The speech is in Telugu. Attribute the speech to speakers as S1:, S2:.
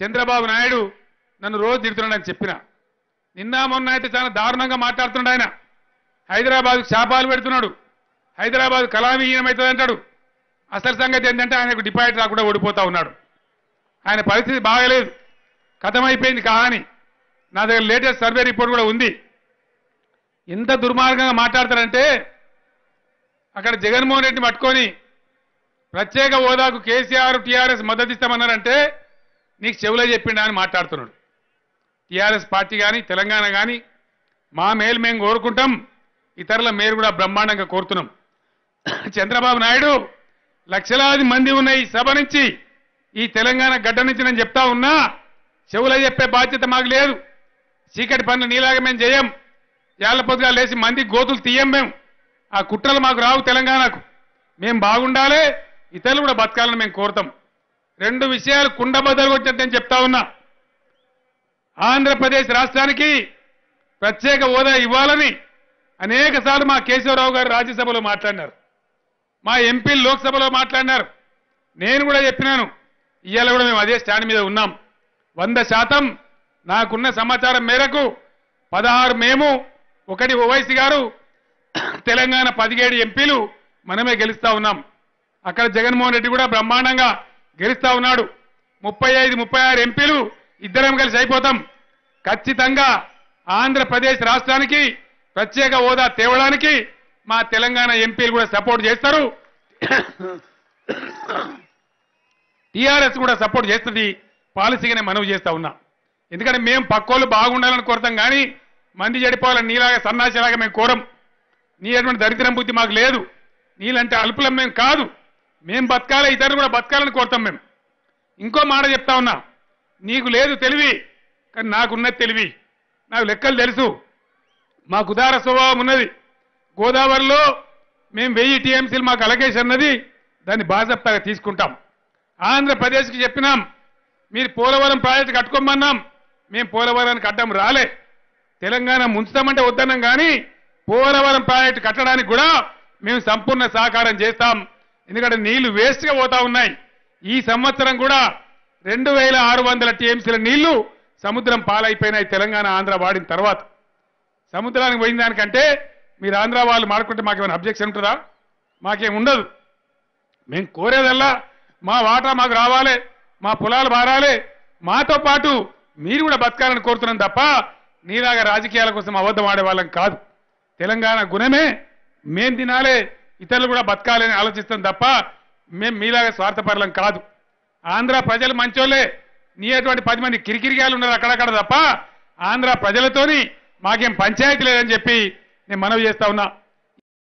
S1: చంద్రబాబు నాయుడు నన్ను రోజు తిడుతున్నాడని చెప్పిన నిన్న మొన్న అయితే చాలా దారుణంగా మాట్లాడుతున్నాడు ఆయన హైదరాబాద్ శాపాలు పెడుతున్నాడు హైదరాబాద్ కళావిహీనమవుతుంది అంటాడు అసలు సంగతి ఏంటంటే ఆయనకు డిపాజిట్ రాకుండా ఓడిపోతా ఉన్నాడు ఆయన పరిస్థితి బాగలేదు కథమైపోయింది కాని నా దగ్గర లేటెస్ట్ సర్వే రిపోర్ట్ కూడా ఉంది ఎంత దుర్మార్గంగా మాట్లాడతారంటే అక్కడ జగన్మోహన్ రెడ్డిని పట్టుకొని ప్రత్యేక హోదాకు కేసీఆర్ టీఆర్ఎస్ మద్దతు ఇస్తామన్నారంటే నీకు చెవులో చెప్పిండా అని మాట్లాడుతున్నాడు టీఆర్ఎస్ పార్టీ కానీ తెలంగాణ కానీ మా మేలు మేము కోరుకుంటాం ఇతరుల మేలు కూడా బ్రహ్మాండంగా కోరుతున్నాం చంద్రబాబు నాయుడు లక్షలాది మంది ఉన్న ఈ సభ నుంచి ఈ తెలంగాణ గడ్డ నుంచి నేను చెప్తా ఉన్నా చెవులో చెప్పే బాధ్యత మాకు లేదు చీకటి పనులు నీలాగా మేము చేయం ఏళ్ల పొద్దుగా లేచి మంది గోతులు తీయం మేము ఆ కుట్రలు మాకు రావు తెలంగాణకు మేము బాగుండాలి ఇతరులు కూడా బతకాలని మేము కోరుతాం రెండు విషయాలు కుండబద్దలు కొట్టినట్టు నేను చెప్తా ఉన్నా ఆంధ్రప్రదేశ్ రాష్ట్రానికి ప్రత్యేక హోదా ఇవ్వాలని అనేక సార్లు మా కేశవరావు గారు రాజ్యసభలో మాట్లాడినారు మా ఎంపీలు లోక్సభలో మాట్లాడినారు నేను కూడా చెప్పినాను ఇవాళ కూడా మేము అదే స్టాండ్ మీద ఉన్నాం వంద శాతం నాకున్న సమాచారం మేరకు పదహారు మేము ఒకటి ఓవైసీ గారు తెలంగాణ పదిహేడు ఎంపీలు మనమే గెలుస్తా ఉన్నాం అక్కడ జగన్మోహన్ రెడ్డి కూడా బ్రహ్మాండంగా గెలుస్తా ఉన్నాడు ముప్పై ఐదు ముప్పై ఆరు ఎంపీలు ఇద్దరం కలిసి అయిపోతాం ఖచ్చితంగా ఆంధ్రప్రదేశ్ రాష్ట్రానికి ప్రత్యేక హోదా తేవడానికి మా తెలంగాణ ఎంపీలు కూడా సపోర్ట్ చేస్తారు టీఆర్ఎస్ కూడా సపోర్ట్ చేస్తుంది పాలసీగానే మనవి చేస్తా ఉన్నా ఎందుకంటే మేము పక్కోళ్ళు బాగుండాలని కోరతాం కానీ మంది చెడిపోవాలని నీలాగా సన్నాసిలాగా మేము కోరం నీ అటువంటి దరిద్రం బుద్ధి మాకు లేదు నీలంటే అల్పులం మేము కాదు మేము బతకాలి ఇతరులు కూడా బతకాలని కోరుతాం మేము ఇంకో మాట చెప్తా ఉన్నా నీకు లేదు తెలివి కానీ నాకున్నది తెలివి నాకు లెక్కలు తెలుసు మాకు ఉదార స్వభావం ఉన్నది గోదావరిలో మేము వెయ్యి టీఎంసీలు మాకు అలకేషన్ ఉన్నది దాన్ని బాజప్తాగా తీసుకుంటాం ఆంధ్రప్రదేశ్కి చెప్పినాం మీరు పోలవరం ప్రాజెక్టు కట్టుకోమన్నాం మేము పోలవరానికి అడ్డం రాలే తెలంగాణ ముంచుతామంటే వద్దన్నాం కానీ పోలవరం ప్రాజెక్టు కట్టడానికి కూడా మేము సంపూర్ణ సహకారం చేస్తాం ఎందుకంటే నీళ్లు వేస్ట్గా పోతా ఉన్నాయి ఈ సంవత్సరం కూడా రెండు వేల ఆరు వందల టీఎంసీల నీళ్లు సముద్రం పాలైపోయినాయి తెలంగాణ ఆంధ్ర వాడిన తర్వాత సముద్రానికి పోయిన దానికంటే మీరు ఆంధ్ర వాళ్ళు మాడుకుంటే మాకేమైనా అబ్జెక్షన్ ఉంటుందా మాకేం ఉండదు మేము కోరేదల్లా మా వాటా మాకు రావాలి మా పొలాలు మారాలి మాతో పాటు మీరు కూడా బతకాలని కోరుతున్నాం తప్ప నీలాగా రాజకీయాల కోసం అబద్ధం ఆడే వాళ్ళం కాదు తెలంగాణ గుణమే మేం తినాలి ఇతరులు కూడా బతకాలని ఆలోచిస్తాం తప్ప మేం మీలాగా స్వార్థపరలం కాదు ఆంధ్ర ప్రజలు మంచోళ్ళే నీ అటువంటి పది మంది కిరికిరిగాలు ఉన్నారు అక్కడక్కడ తప్ప ఆంధ్ర ప్రజలతోని మాకేం పంచాయతీ లేదని చెప్పి నేను మనవి చేస్తా ఉన్నా